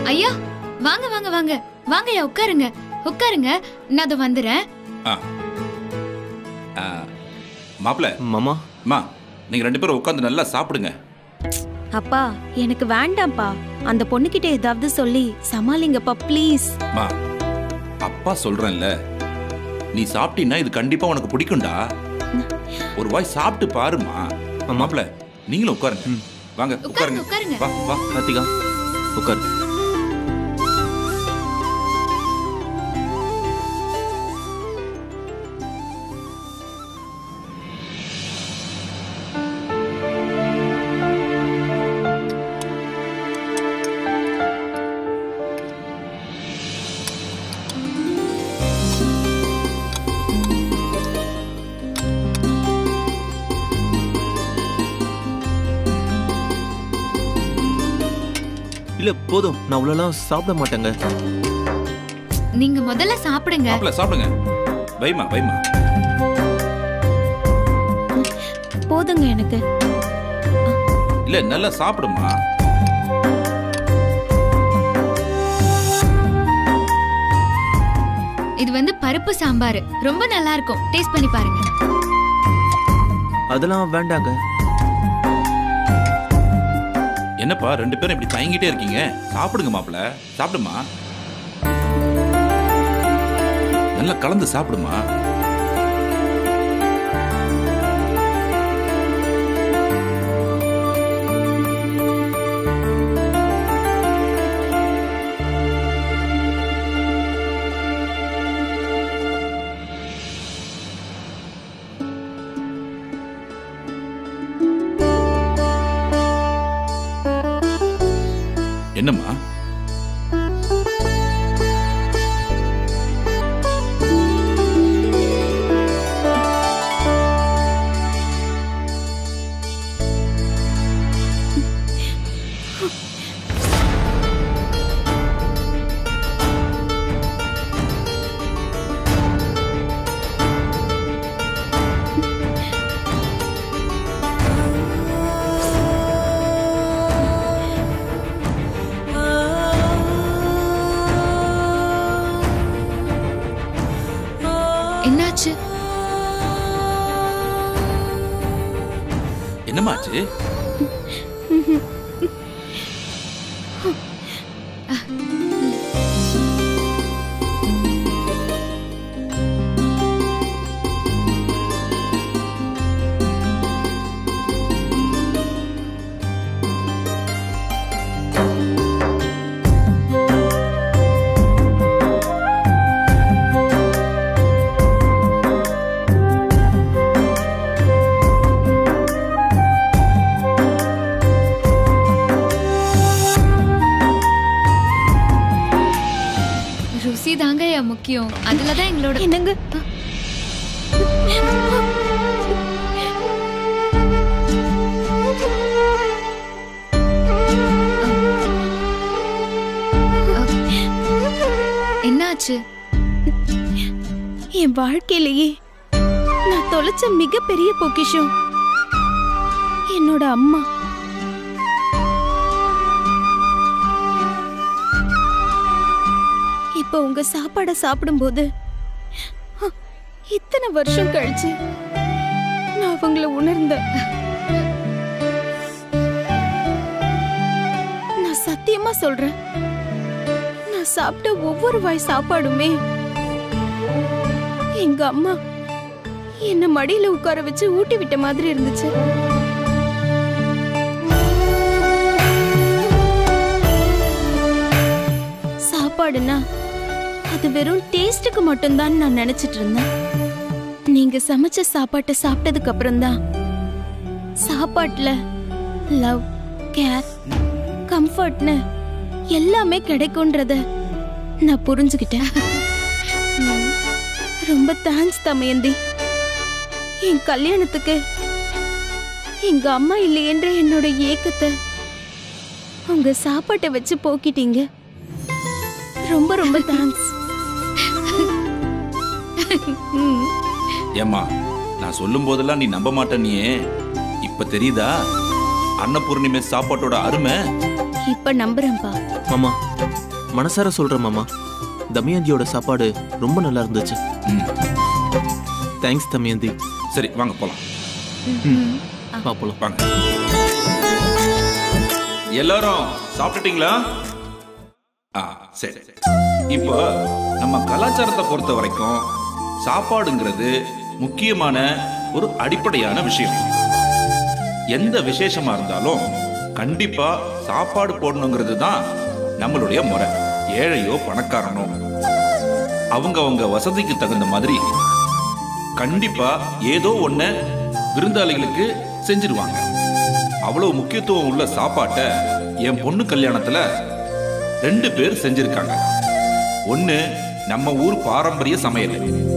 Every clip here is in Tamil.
ஐயா வாங்க வாங்க வாங்க வாங்க ஐயா உட்காருங்க உட்காருங்க நான் அதை வந்துடுறேன் ஆ ஆ, மாப்பிள மாமா அம்மா நீங்க ரெண்டு பேரும் உட்காந்து நல்லா சாப்பிடுங்க அப்பா எனக்கு வேண்டாம்ப்பா அந்த பொண்ணுகிட்ட ஏதாவது சொல்லி சமாளிங்கப்பா ப்ளீஸ் அம்மா அப்பா சொல்றேன்ல நீ சாப்பிட்டீன்னா இது கண்டிப்பா உனக்கு பிடிக்கும்டா ஒரு வாய் சாப்பிட்டு பாருமா மாப்பிள நீங்களும் உட்காருங்க வாங்க உட்காருங்க, உட்காருங்க உட்காருங்க. வா வா கார்த்திகா உட்கார் இல்ல போதும் நான் அவ்வளோலாம் சாப்பிட மாட்டேங்க நீங்க முதல்ல சாப்பிடுங்க மாப்பிள சாப்பிடுங்க வைமா வைமா போதுங்க எனக்கு இல்ல நல்லா சாப்பிடுமா இது வந்து பருப்பு சாம்பார் ரொம்ப நல்லா இருக்கும் டேஸ்ட் பண்ணி பாருங்க அதெல்லாம் வேண்டாங்க என்னப்பா ரெண்டு பேரும் இப்படி தயங்கிட்டே இருக்கீங்க சாப்பிடுங்க மாப்பிள சாப்பிடுமா நல்லா கலந்து சாப்பிடுமா என்னம்மா என்னாச்சு என்னமாச்சு ருசி தாங்க ஐயா முக்கியம் அதுலதான் எங்களோட என்னங்க என்னாச்சு என் வாழ்க்கையிலேயே நான் தொலைச்ச மிகப்பெரிய பொக்கிஷம் என்னோட அம்மா இப்ப உங்க சாப்பாட சாப்பிடும்போது ஹ, இத்தனை வருஷம் கழிச்சு நான் அவங்கள உணர்ந்தேன் நான் சத்தியமா சொல்றேன் நான் சாப்பிட்ட ஒவ்வொரு வாய் சாப்பாடுமே எங்க அம்மா என்ன மடியில உட்கார வச்சு ஊட்டி விட்ட மாதிரி இருந்துச்சு சாப்பாடுனா அது வெறும் டேஸ்டுக்கு மட்டும்தான் நான் நினைச்சிட்டு இருந்தேன் நீங்க சமைச்ச சாப்பாட்டை சாப்பிட்டதுக்கு அப்புறம் தான் சாப்பாட்டுல லவ் கேர் கம்ஃபர்ட்னு எல்லாமே கிடைக்கும்ன்றத நான் புரிஞ்சுக்கிட்டேன் ம், ரொம்ப தேங்க்ஸ் தமயந்தி என் கல்யாணத்துக்கு எங்க அம்மா இல்லையென்ற என்னோட ஏக்கத்தை உங்க சாப்பாட்டை வச்சு போக்கிட்டீங்க ரொம்ப ரொம்ப தேங்க்ஸ் ஏம்மா நான் சொல்லும் போதெல்லாம் நீ நம்ப மாட்டேனியே இப்ப தெரியுதா அன்னபூர்ணிமை சாப்பாட்டோட அருமை இப்ப நம்புறேன்பா மாமா மனசார சொல்றேன் மாமா தமயந்தியோட சாப்பாடு ரொம்ப நல்லா இருந்துச்சு ம் தேங்க்ஸ் தமயந்தி சரி வாங்க போலாம் வா போலாம் வாங்க எல்லாரும் சாப்பிட்டுட்டீங்களா ஆ சரி இப்போ நம்ம கலாச்சாரத்தை பொறுத்த வரைக்கும் சாப்பாடுங்கிறது முக்கியமான ஒரு அடிப்படையான விஷயம் எந்த விசேஷமா இருந்தாலும் கண்டிப்பா சாப்பாடு போடணுங்கிறது தான் நம்மளுடைய முறை ஏழையோ பணக்காரனோ அவங்க அவங்க வசதிக்கு தகுந்த மாதிரி கண்டிப்பா ஏதோ ஒண்ண விருந்தாளிகளுக்கு செஞ்சிருவாங்க அவ்வளவு முக்கியத்துவம் உள்ள சாப்பாட்டை என் பொண்ணு கல்யாணத்துல ரெண்டு பேர் செஞ்சிருக்காங்க ஒண்ணு நம்ம ஊர் பாரம்பரிய சமையல்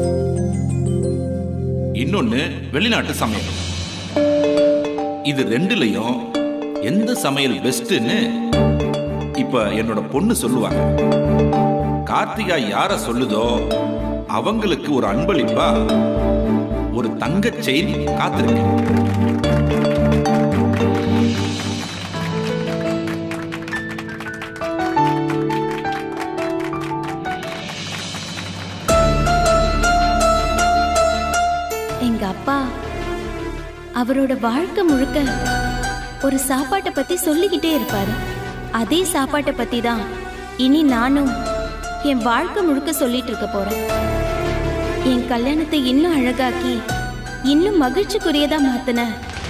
இன்னொன்னு வெளிநாட்டு சமையல் இது ரெண்டுலயும் எந்த சமையல் பெஸ்ட்னு இப்ப என்னோட பொண்ணு சொல்லுவாங்க கார்த்திகா யார சொல்லுதோ அவங்களுக்கு ஒரு அன்பளிப்பா ஒரு தங்க செயின் காத்திருக்கு எங்க அப்பா அவரோட வாழ்க்கை முழுக்க ஒரு சாப்பாட்டை பத்தி சொல்லிக்கிட்டே இருப்பாரு அதே சாப்பாட்டை பத்தி தான் இனி நானும் என் வாழ்க்கை முழுக்க சொல்லிட்டு இருக்க போறேன் என் கல்யாணத்தை இன்னும் அழகாக்கி இன்னும் மகிழ்ச்சிக்குரியதா மாத்தின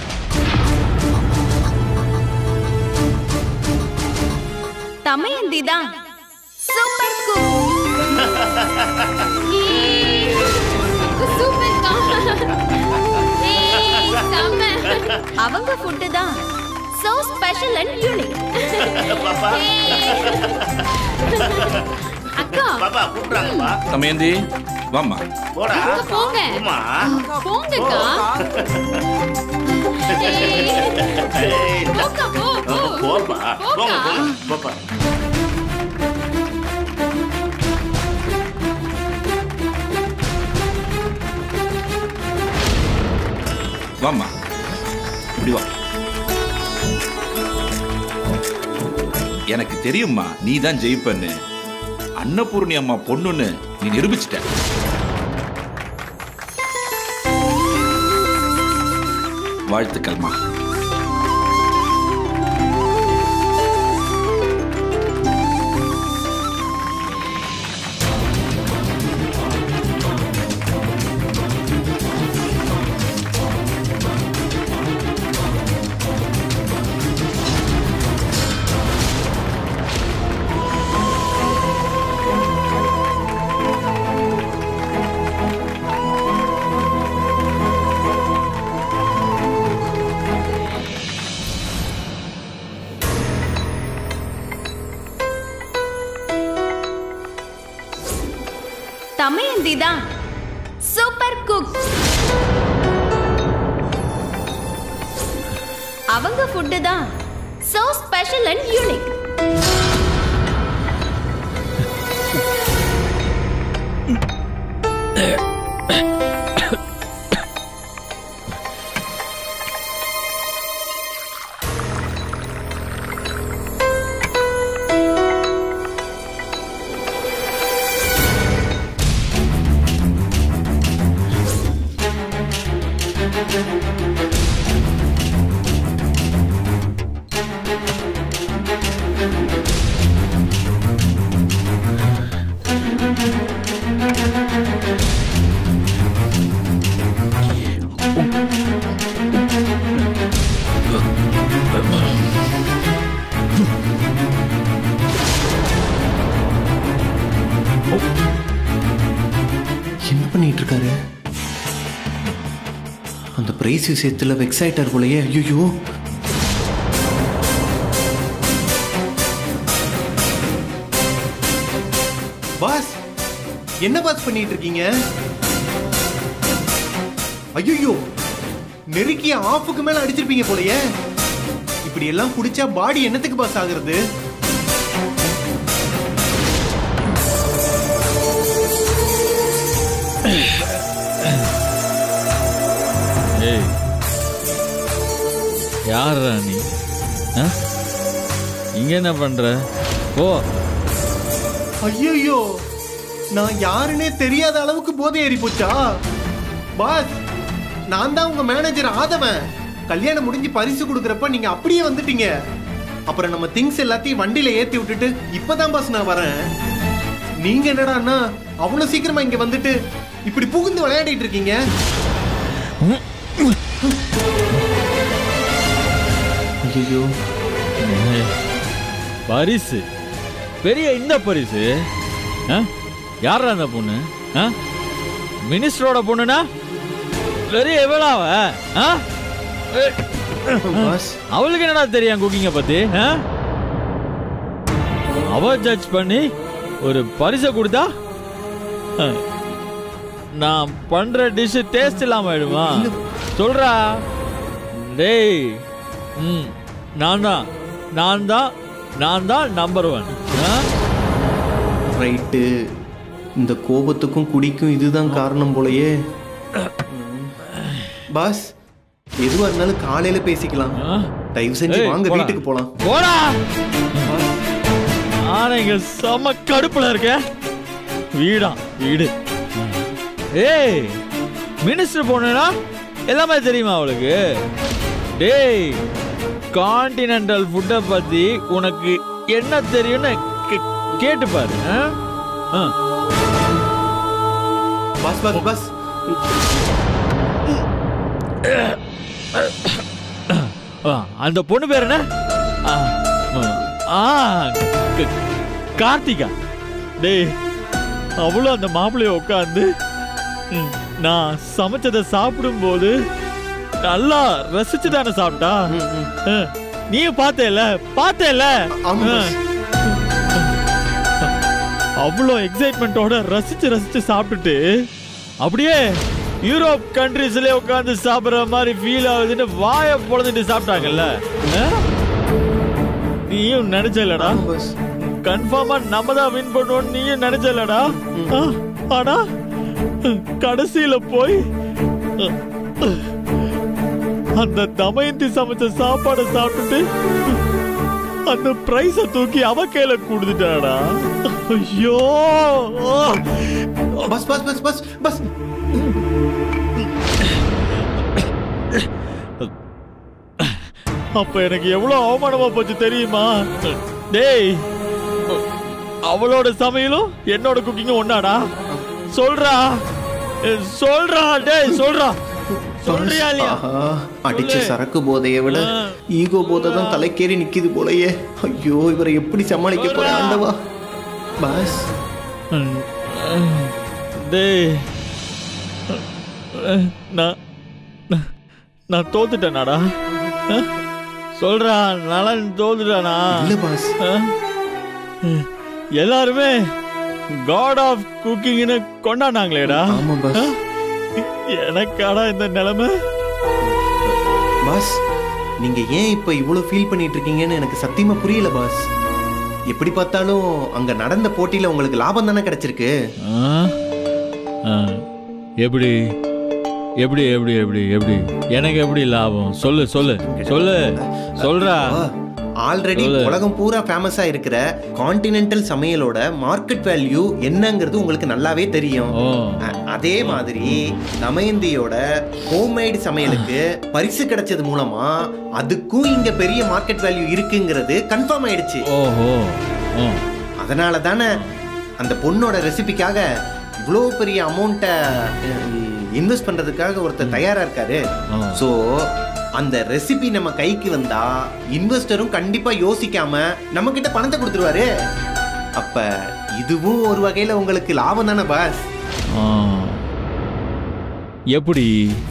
தமயந்தி தான் சூப்பர் சூப்பர்க்கா ஏய் செம்ம அவங்க ஃபுட்டு தான் சோ ஸ்பெஷல் அண்ட் யூனிக் அக்கா பாப்பா கூப்பிடுறாங்கப்பா தமயந்தி வாம்மா போடா அக்கா, போங்க அம்மா போங்கக்கா ஏய், ஏய், போக்கா போ போ போப்பா போங்க போக்கா. போங்க போப்பா வாம்மா இப்படி வா எனக்கு தெரியும்மா நீ தான் ஜெயிப்பன்னு அன்னபூர்ணி அம்மா பொண்ணுன்னு நீ நிரூபிச்சிட்ட வாழ்த்துக்கள்மா தமயந்தி தான் சூப்பர் குக் அவங்க ஃபுட்டு தான் சோ ஸ்பெஷல் அண்ட் யூனிக் என்ன பண்ணிட்டு இருக்காரு அந்த பிரைஸ் விஷயத்துல வெக்ஸ் ஆயிட்டார் போலயே ஐயோ பாஸ் என்ன பாஸ் பண்ணிட்டு இருக்கீங்க ஐயோ நெருக்கிய ஆஃபுக்கு மேல அடிச்சிருப்பீங்க போலயே இப்படி எல்லாம் குடிச்சா பாடி என்னத்துக்கு பாஸ் ஆகுறது ஏய் யாரா நீ ஆ? இங்க என்ன பண்ற ஓ ஐயோ நான் யாருன்னே தெரியாத அளவுக்கு போதை ஏறி போச்சா பாஸ் நான் தான் உங்க மேனேஜர் ஆதவன் கல்யாணம் முடிஞ்சு பரிசு கொடுக்கறப்ப நீங்க அப்படியே வந்துட்டீங்க அப்புறம் நம்ம திங்ஸ் எல்லாத்தையும் வண்டியில ஏத்தி விட்டுட்டு இப்பதான் பாஸ் நான் வரேன் நீங்க என்னடான்னா அவ்வளவு சீக்கிரமா இங்க வந்துட்டு இப்படி புகுந்து விளையாடிட்டு இருக்கீங்க ஐயோ பரிசு பெரிய இந்த பரிசு ஆ? யாரா அந்த பொண்ணு ஆ? மினிஸ்டரோட பொண்ணுனா பெரிய எவ்வளவு ஆ? ஏ, பாஸ் அவளுக்கு என்னடா தெரியும் குக்கிங்க பத்தி ஆ? அவ ஜட்ஜ் பண்ணி ஒரு பரிசை கொடுத்தா ஆ, நான் பண்ற டிஷ் டேஸ்ட் இல்லாம ஆயிடுமா சொல்றா டேய் ம் நான் தான் நான் தான் நான் தான் நம்பர் ஒன் ரைட்டு இந்த கோபத்துக்கும் குடிக்கும் இதுதான் காரணம் போலயே பாஸ் எதுவா இருந்தாலும் காலையில பேசிக்கலாம் தயவு செஞ்சு ஏய், வாங்க போடா. வீட்டுக்கு போலாம் போடா ஆனா இங்க செம கடுப்புல இருக்க வீடா வீடு ஏய் மினிஸ்டர் பொண்ணுனா எல்லாமே தெரியுமா அவளுக்கு டேய் கான்டினென்டல் ஃபுட்டை பத்தி உனக்கு என்ன தெரியும்னு கே- கேட்டு பாரு ஆ? ஆ. பாஸ் பாஸ் பாஸ் ஆ, அந்த பொண்ணு பேர் என்ன ஆ, ஆ, க- கார்த்திகா டேய் அவளும் அந்த மாப்பிள்ளைய உட்காந்து ம், நான் சமைச்சதை சாப்பிடும்போது நல்லா ரசிச்சு தானே சாப்பிட்டா ஆ, நீயும் பார்த்தேல பார்த்தேல ஆமா பாஸ். அவ்வளோ எக்ஸைட்மெண்ட்டோட ரசிச்சு ரசிச்சு சாப்பிட்டுட்டு அப்படியே யூரோப் கண்ட்ரீஸ்ல உட்காந்து சாப்பிடுற மாதிரி ஃபீல் ஆகுதுன்னு வாயை பொழந்துட்டு சாப்பிட்டாங்கல்ல ஆ? நீயும் நினைச்சலடா ஆமா பாஸ் கன்ஃபார்மா நம்ம தான் வின் பண்ணுவோம் நீயும் நினைச்சலடா ஆ, ஆனா கடைசியில போய் அந்த தமயந்தி சமைச்ச சாப்பாடை சாப்பிட்டுட்டு அந்த பிரைஸ தூக்கி அவ கையில கொடுத்துட்டாடா ஐயோ bus bus bus bus bus அப்ப எனக்கு எவ்வளவு அவமானமா போச்சு தெரியுமா டேய் அவளோட சமையலும் என்னோட குக்கிங்கும் ஒன்னாடா சொல்றா சொல்றா டேய் சொல்றா சொல்றியா இல்லையா ஆஹா, அடிச்ச சொல்லு. சரக்கு போதையை விட ஆ. ஈகோ போதை தான் தலைக்கேறி நிக்குது போலயே ஐயோ இவரை எப்படி சமாளிக்க போறேன் ஆண்டவா பாஸ் டேய் நான் நான்- நான் தோத்துட்டேனாடா அஹ்? சொல்றா நலன் தோத்துட்டானா இல்ல பாஸ் அஹ்? எல்லாருமே காட் ஆஃப் குக்கிங்னு கொண்டாடினாங்களேடா ஆமா பாஸ் எனக்காடா இந்த நிலைமை பாஸ் நீங்க ஏன் இப்ப இவ்வளவு ஃபீல் பண்ணிட்டு இருக்கீங்கன்னு எனக்கு சத்தியமா புரியல பாஸ் எப்படி பார்த்தாலும் அங்க நடந்த போட்டியில உங்களுக்கு லாபம் தானே கிடைச்சிருக்கு ஆ? ஆ. எப்படி எப்படி எப்படி எப்படி எப்படி எனக்கு எப்படி லாபம் சொல்லு சொல்லு சொல்லு சொல்றா ஆல்ரெடி சொல்லு. உலகம் பூரா ஃபேமஸா இருக்கிற கான்டினென்டல் சமையலோட மார்க்கெட் வேல்யூ என்னங்கிறது உங்களுக்கு நல்லாவே தெரியும் ஓ அ- அதே மாதிரி தமயந்தியோட ஹோம்மேட் சமையலுக்கு பரிசு கிடைச்சது மூலமா அதுக்கும் இங்க பெரிய மார்க்கெட் வேல்யூ இருக்குங்கிறது கன்ஃபார்ம் ஆயிடுச்சு ஓஹோ ஓ அதனால தானே அந்த பொண்ணோட ரெசிபிக்காக இவ்வளோ பெரிய அமௌண்ட்டை இன்வெஸ்ட் பண்றதுக்காக ஒருத்தர் தயாரா இருக்காரு ஆ. ஸோ அந்த ரெசிபி நம்ம கைக்கு வந்தா இன்வெஸ்டரும் கண்டிப்பா யோசிக்காம நம்ம கிட்ட பணத்தை கொடுத்துருவாரு அப்ப இதுவும் ஒரு வகையில உங்களுக்கு லாபம் தானே பாஸ் ஆ. எப்படி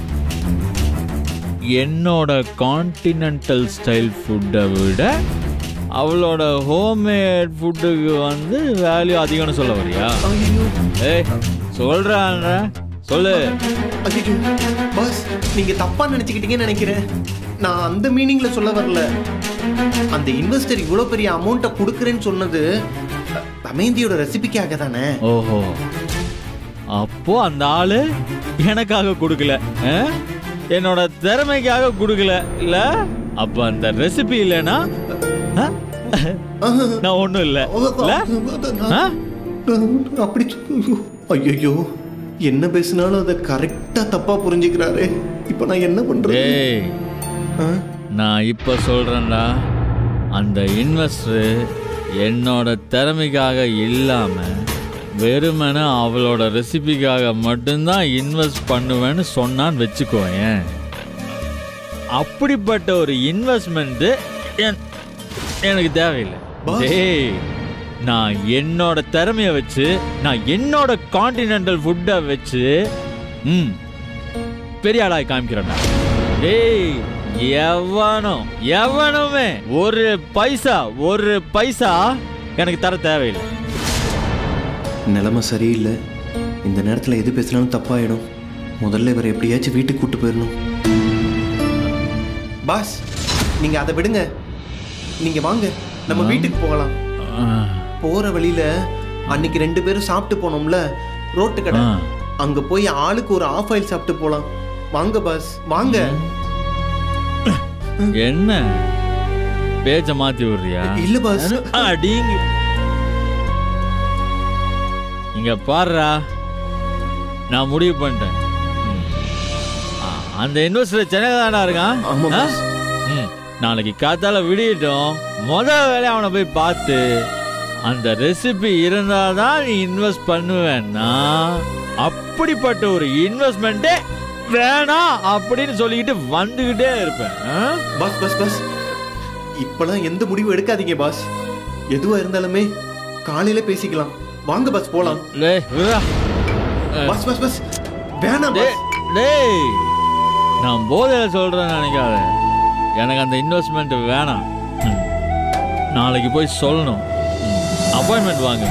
என்னோட கான்டினென்டல் ஸ்டைல் ஃபுட்டை விட அவளோட ஹோம்மேட் ஃபுட்டுக்கு வந்து வேல்யூ அதிகம்னு சொல்ல வரியா ஐயோ ஏய் சொல்றான் சொல்லு ஐயோ பாஸ் நீங்க தப்பா நினைச்சுக்கிட்டீங்கன்னு நினைக்கிறேன் நான் அந்த மீனிங்ல சொல்ல வரல அந்த இன்வெஸ்டர் இவ்வளவு பெரிய அமௌண்ட்டை கொடுக்குறேன்னு சொன்னது அ, தமயந்தியோட ரெசிபிக்காக தானே ஓஹோ அப்போ அந்த ஆளு எனக்காக கொடுக்கல ஆ? என்னோட திறமைக்காக கொடுக்கல இல்ல அப்ப அந்த ரெசிபி இல்லைன்னா ஆ? நான் ஒண்ணும் இல்ல இல்ல ஆ? அப்படி ஐயோ என்ன பேசினாலும் அதை கரெக்டா தப்பா புரிஞ்சுக்கிறாரே இப்ப நான் என்ன பண்றது டேய் ஆ? நான் இப்ப சொல்றேன்டா அந்த இன்வெஸ்டர் என்னோட திறமைக்காக இல்லாம வெறுமனே அவளோட ரெசிபிக்காக மட்டும்தான் இன்வெஸ்ட் பண்ணுவேன்னு சொன்னான்னு வச்சுக்கோயேன் அப்படிப்பட்ட ஒரு இன்வெஸ்ட்மெண்ட் எனக்கு தேவையில்லை Boss. டேய் நான் என்னோட திறமைய வச்சு நான் என்னோட கான்டினென்டல் ஃபுட்டை வச்சு ம் பெரிய ஆளாய் காமிக்கிறேன்டா டேய் எவனும் எவனுமே ஒரு பைசா ஒரு பைசா எனக்கு தர தேவையில்லை நிலைமை சரியில்லை இந்த நேரத்தில் எது பேசினாலும் தப்பாயிடும் முதல்ல இவரை எப்படியாச்சும் வீட்டுக்கு கூட்டு போயிடணும் பாஸ் நீங்க அதை விடுங்க நீங்க வாங்க நம்ம வீட்டுக்கு போகலாம் ஆ, போற வழியில அன்னைக்கு ரெண்டு பேரும் சாப்பிட்டு போனோம்ல ரோட்டு கடை ஆ. அங்க போய் ஆளுக்கு ஒரு ஆஃப் ஆயில் சாப்பிட்டு போலாம் வாங்க பாஸ் வாங்க என்ன பேச்ச மாத்தி விடுறியா இல்ல பாஸ் அடிங்க இங்க பாருடா நான் முடிவு பண்ணிட்டேன் ம். ஆ, அந்த இன்வெஸ்டர் சென்னை தானா இருக்கான் ஆமா ஆ? பாஸ் ம். நாளைக்கு காத்தால விடியட்டும் முத வேலையை அவனை போய் பார்த்து அந்த ரெசிபி இருந்தாதான் நீ இன்வெஸ்ட் பண்ணுவேன்னா அப்படிப்பட்ட ஒரு இன்வெஸ்ட்மெண்ட்டே வேணாம் அப்படின்னு சொல்லிக்கிட்டு வந்துகிட்டே இருப்பேன் ஆ? பாஸ் பாஸ் பாஸ் இப்பெல்லாம் எந்த முடிவும் எடுக்காதீங்க பாஸ் எதுவா இருந்தாலுமே காலையில பேசிக்கலாம் வாங்க பாஸ் போலாம் டேய், விட்றா. பாஸ் பாஸ் பாஸ் வேணாம் டேய், பாஸ் டேய் நான் போதையில சொல்றேன்னு நினைக்காத எனக்கு அந்த இன்வெஸ்ட்மெண்ட் வேணாம் ம். நாளைக்கு போய் சொல்லணும் அப்பாயின்மெண்ட் வாங்க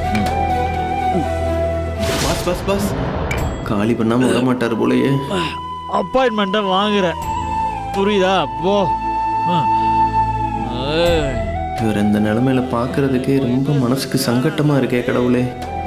பாஸ் பாஸ் பாஸ் காலி பண்ணாம விட மாட்டாரு போலயே அப்பாயின்மெண்ட்டை வாங்குறேன் புரியுதா போ ஆ. ஏய். இவர் இந்த நிலைமையில பாக்குறதுக்கே ரொம்ப மனசுக்கு சங்கட்டமா இருக்கே கடவுளே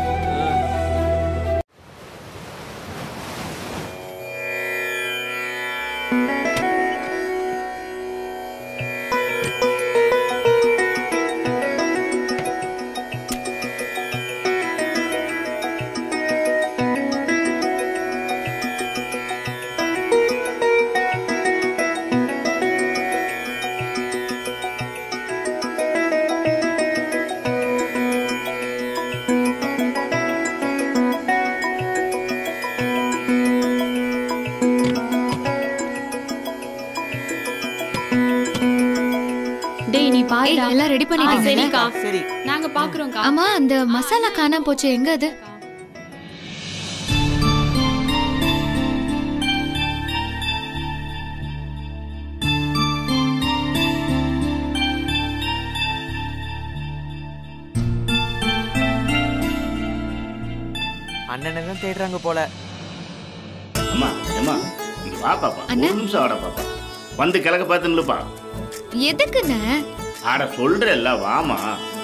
டேய் நீ ஏய், பாருடா எல்லாம் ரெடி ஆ, பண்ணிட்டீங்க சரிக்கா சரி நாங்க பாக்குறோம்க்கா ஆமா அந்த மசாலா காணாம போச்சு எங்க அது அண்ணனை தான் தேடுறாங்க போல அம்மா அம்மா இங்க வா பாப்பா அண்ணா. ஒரு நிமிஷம் ஆட பாப்பா வந்து கிழக்க பார்த்து நில்லுப்பா எதுக்குண்ணே ஆட சொல்றேல்ல வாமா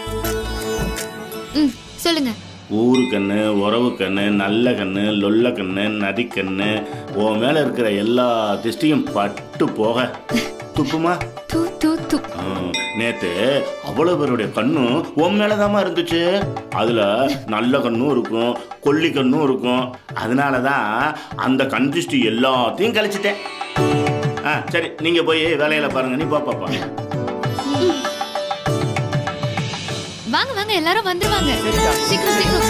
ம் சொல்லுங்க ஊரு கண்ணு உறவு கண்ணு நல்ல கண்ணு லொல்ல கண்ணு நதிக்கண்ணு உன் மேல இருக்கிற எல்லா திஷ்டியும் பட்டு போக துப்புமா தூ தூ தூ ம், நேத்து அவ்வளவு பேருடைய கண்ணும் உன் மேலதாம்மா இருந்துச்சு அதுல நல்ல கண்ணும் இருக்கும் கொல்லி கண்ணும் இருக்கும் அதனாலதான் அந்த கண் திருஷ்டி எல்லாத்தையும் கழிச்சிட்டேன் ஆ சரி நீங்க போய் வேலையில பாருங்க நீ போ பாப்பா வாங்க வாங்க எல்லாரும் வந்துருவாங்க சரிக்கா. சீக்கிரம் சீக்கிரம்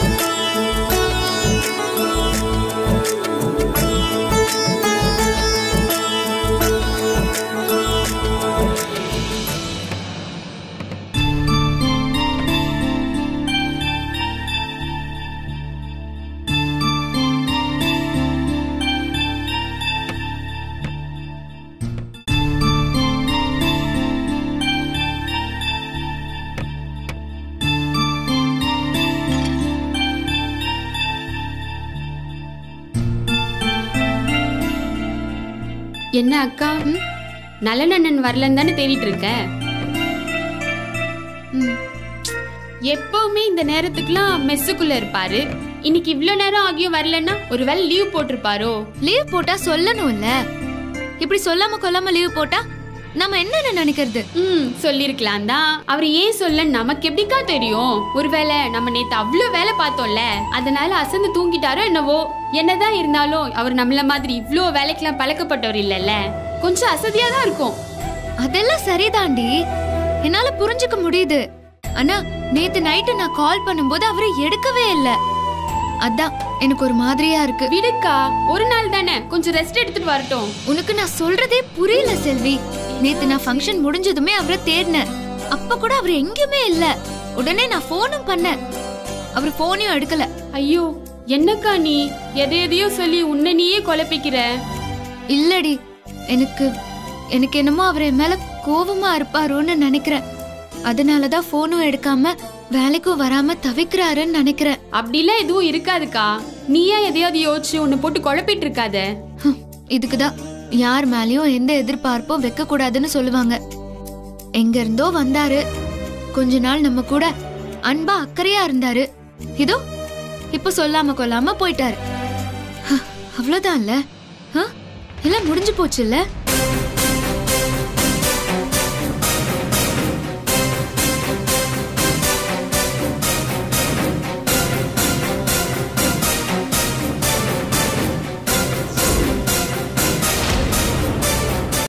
என்ன அக்கா நலனண்ணன் வரலன்னு தானே தேடிட்டு இருக்க ம். எப்பவுமே இந்த நேரத்துக்குலாம் மெஸ்ஸுக்குள்ள இருப்பாரு இன்னைக்கு இவ்ளோ நேரம் ஆகியும் வரலன்னா ஒருவேளை லீவ் போட்டிருப்பாரோ லீவ் போட்டா சொல்லணும்ல இப்படி சொல்லாம கொல்லாம லீவ் போட்டா நம்ம என்னன்னு நினைக்கிறது ம் சொல்லிருக்கலாம் தான் அவர் ஏன் சொல்ல நமக்கு எப்படிக்கா தெரியும் ஒருவேளை நம்ம நேத்து அவ்வளோ வேலை பார்த்தோம்ல அதனால அசந்து தூங்கிட்டாரோ என்னவோ என்னதான் இருந்தாலும் அவர் நம்மள மாதிரி இவ்ளோ வேலைக்கெல்லாம் பழக்கப்பட்டவர் இல்லைல்ல கொஞ்சம் அசதியா தான் இருக்கும் அதெல்லாம் சரிதாண்டி என்னால புரிஞ்சுக்க முடியுது ஆனா நேத்து நைட்டு நான் கால் பண்ணும்போது அவரு எடுக்கவே இல்ல அதான் எனக்கு ஒரு மாதிரியா இருக்கு விடுக்கா ஒரு நாள் தானே கொஞ்சம் ரெஸ்ட் எடுத்துட்டு வரட்டும் உனக்கு நான் சொல்றதே புரியல செல்வி நேத்து நான் ஃபங்க்ஷன் முடிஞ்சதுமே அவரை தேடினேன் அப்ப கூட அவர் எங்கேயுமே இல்ல உடனே நான் போனும் பண்ணேன் அவர் போனையும் எடுக்கல ஐயோ என்னக்கா நீ எதை எதையோ சொல்லி உன்னை நீயே குழப்பிக்கிற இல்லடி எனக்கு எனக்கு என்னமோ அவர் என் மேல கோவமா இருப்பாரோன்னு நினைக்கிறேன் அதனாலதான் போனும் எடுக்காம வேலைக்கும் வராம தவிக்கிறாருன்னு நினைக்கிறேன் அப்படிலாம் எதுவும் இருக்காதுக்கா நீயா எதையாவது யோசிச்சு உன்னை போட்டு குழப்பிட்டு இருக்காத ஹம், இதுக்குதான் யார் மேலயும் எந்த எதிர்பார்ப்பும் வைக்க கூடாதுன்னு சொல்லுவாங்க எங்க இருந்தோ வந்தாரு கொஞ்ச நாள் நம்ம கூட அன்பா அக்கறையா இருந்தாரு இதோ இப்ப சொல்லாம கொல்லாம போயிட்டாரு ஹ, அவ்வளவுதான்ல ஹ? எல்லாம் முடிஞ்சு போச்சுல்ல